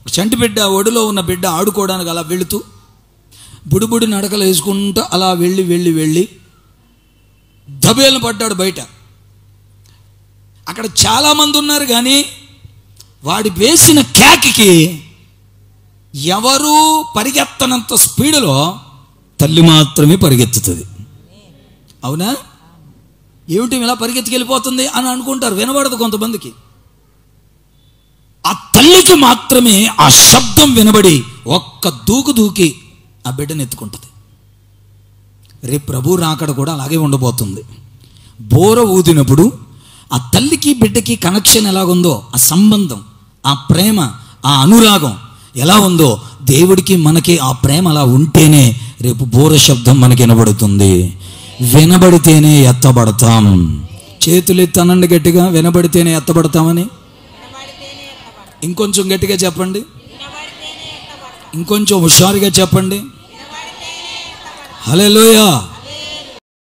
చంటి బిడ్డ ఒడిలో ఉన్న బిడ్డ ఆడుకోవడానికి అలా వెళుతూ బుడిబుడి నడకలు వేసుకుంటూ అలా వెళ్ళి వెళ్ళి వెళ్ళి దబేలు పడ్డాడు బయట అక్కడ చాలామంది ఉన్నారు కానీ వాడి వేసిన కేకకి ఎవరు పరిగెత్తనంత స్పీడులో తల్లి మాత్రమే పరిగెత్తుతుంది అవునా ఏమిటి ఇలా పరిగెత్తుకెళ్ళిపోతుంది అని అనుకుంటారు వినబడదు కొంతమందికి ఆ తల్లికి మాత్రమే ఆ శబ్దం వినబడి ఒక్క దూకు దూకి ఆ బిడ్డను ఎత్తుకుంటుంది రేపు ప్రభు రాకడ కూడా అలాగే ఉండబోతుంది బోర ఊదినప్పుడు ఆ తల్లికి బిడ్డకి కనెక్షన్ ఎలాగుందో ఆ సంబంధం ఆ ప్రేమ ఆ అనురాగం ఎలా ఉందో దేవుడికి మనకి ఆ ప్రేమ అలా ఉంటేనే రేపు బోర శబ్దం మనకి వినబడుతుంది వినబడితేనే ఎత్తబడతాం చేతులు ఎత్తనండి గట్టిగా వినబడితేనే ఎత్తబడతామని ఇంకొంచెం గట్టిగా చెప్పండి ఇంకొంచెం హుషారుగా చెప్పండి హలో